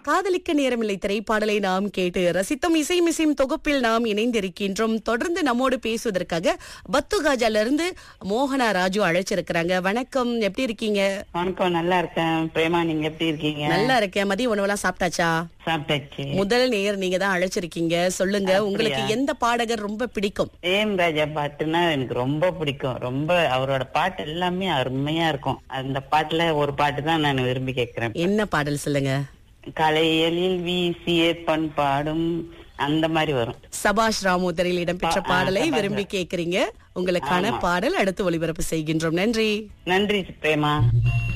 காதலிக்க நேரமில்லை திரைப்பாடலை நாம் கேட்டு ரசித்தோம் இசை மிசையும் தொகுப்பில் நாம் இணைந்திருக்கின்றோம் தொடர்ந்து நம்மோடு பேசுவதற்காக பத்துகாஜால இருந்து மோகனா ராஜு அழைச்சிருக்கிறாங்க வணக்கம் எப்படி இருக்கீங்க வணக்கம் நல்லா இருக்கேன் பிரேமா நீங்க எப்படி இருக்கீங்க நல்லா இருக்கேன் மதிய உணவெல்லாம் சாப்பிட்டாச்சா சாப்பிட்டாச்சு முதல் நேர் நீங்க தான் அழைச்சிருக்கீங்க சொல்லுங்க உங்களுக்கு எந்த பாடகர் ரொம்ப பிடிக்கும் ஏம் ராஜா பாட்டுன்னா எனக்கு ரொம்ப பிடிக்கும் ரொம்ப அவரோட பாட்டு எல்லாமே அருமையா இருக்கும் அந்த பாட்டுல ஒரு பாட்டு தான் நான் விரும்பி கேட்கிறேன் என்ன பாடல் சொல்லுங்க கலையலில் வீசிய பண்பாடும் அந்த மாதிரி வரும் சபாஷ் ராமோதரில் இடம்பெற்ற ஆ, பாடலை சபாஷ் விரும்பி கேக்குறீங்க உங்களுக்கான பாடல் அடுத்து ஒளிபரப்பு செய்கின்றோம் நன்றி நன்றி பிரேமா